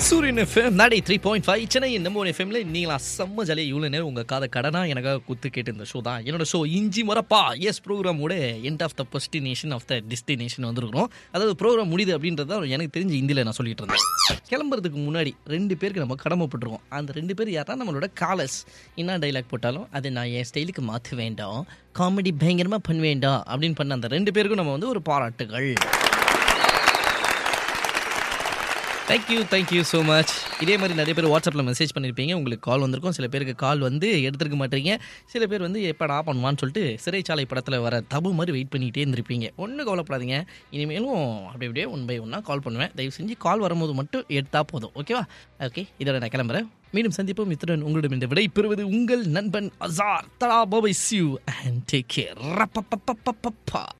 சூரியன் எஃப்எம் நாடி three point five Chennai நம்ம ஒரு எஃப்எம்ல நீங்களா செம்ம ஜாலியாக இவ்வளோ நேரம் உங்கள் காதை கடனா எனக்காக குத்து கேட்டு இந்த ஷோ தான் என்னோட ஷோ இஞ்சி மரப்பா எஸ் ப்ரோக்ராமோட end of the destination of the destination வந்துருக்கிறோம் அதாவது ப்ரோக்ராம் முடியுது அப்படின்றத எனக்கு தெரிஞ்ச இந்தியில் நான் சொல்லிட்டு இருந்தேன் கிளம்புறதுக்கு முன்னாடி ரெண்டு பேருக்கு நம்ம கடமைப்பட்டிருக்கோம் அந்த ரெண்டு பேர் யாரா நம்மளோட காலர்ஸ் என்ன டைலாக் போட்டாலும் அதை நான் என் ஸ்டைலுக்கு மாற்ற வேண்டாம் காமெடி பயங்கரமாக பண்ண வேண்டாம் அப்படின்னு பண்ண அந்த ரெண்டு பேருக்கும் நம்ம வந்து ஒரு பாராட்டுகள் தேங்க்யூ தேங்க்யூ ஸோ மச் இதே மாதிரி நிறைய பேர் வாட்ஸ்அப்பில் மெசேஜ் பண்ணியிருப்பீங்க உங்களுக்கு கால் வந்திருக்கும் சில பேருக்கு கால் வந்து எடுத்துருக்க மாட்டீங்க சில பேர் வந்து எப்படா பண்ணுவான்னு சொல்லிட்டு சிறைச்சாலை படத்தில் வர தபு மாதிரி வெயிட் பண்ணிகிட்டே இருந்திருப்பீங்க ஒன்றும் கவலைப்படாதீங்க இனிமேலும் அப்படி அப்படியே ஒன் பை ஒன்னாக கால் பண்ணுவேன் தயவு செஞ்சு கால் வரும்போது மட்டும் எடுத்தால் போதும் ஓகேவா ஓகே இதோட நான் கிளம்புறேன் மீண்டும் சந்திப்போம் இத்துடன் உங்களிடம் இந்த விடை பெறுவது உங்கள் நண்பன் அசார் தலா bye bye see you and take care